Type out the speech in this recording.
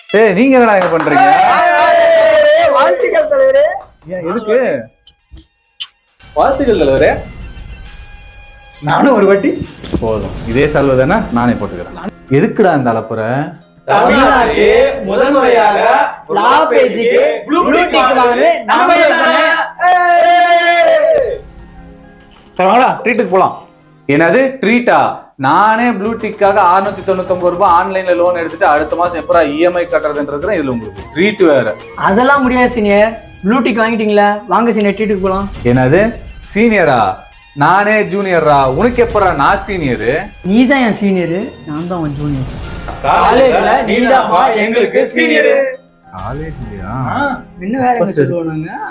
ஏய் நீங்க என்னடா இங்க பண்றீங்க வாழ்த்துக்கள் தலைவரே ஏன் எதுக்கு வாழ்த்துக்கள் தலைவரே நானும் ஒரு வாட்டி போதும் இதே செலவு தானே நானே போட்டுக்கிறேன் எதுக்குடா இந்த அலப்புற தமிழ்நாட்டிலே முதல் முறையாக லா பேஜுக்கு ப்ளூ டிக் வாங்கினது நம்ம தானே சரி வாங்கடா ட்ரீட்டுக்கு போலாம் என்னது ட்ரீட்டா நானே ப்ளூ டிக்காக 699 தொண்ணூத்தொன்பது ரூபாய் ஆன்லைன்ல லோன் எடுத்துட்டு அடுத்த மாசம் எப்படா இஎம்ஐ கட்டுறதுன்றது இதுல உங்களுக்கு ட்ரீட் வேற அதெல்லாம் முடியாது சீனியர் ப்ளூ டிக் வாங்கிட்டீங்களா வாங்க சீனியர் டீட்டுக்கு போலாம் என்னது சீனியரா நானே ஜூனியரா உனக்கு எப்படா நான் சீனியரு நீ தான் என் சீனியர் நான் தான் உன் ஜூனியர் காலேஜ்ல நீதாம்மா எங்களுக்கு சீனியர் காலேஜ்லயா என்ன வேற என்ன சொல்லுவோம் நாங்க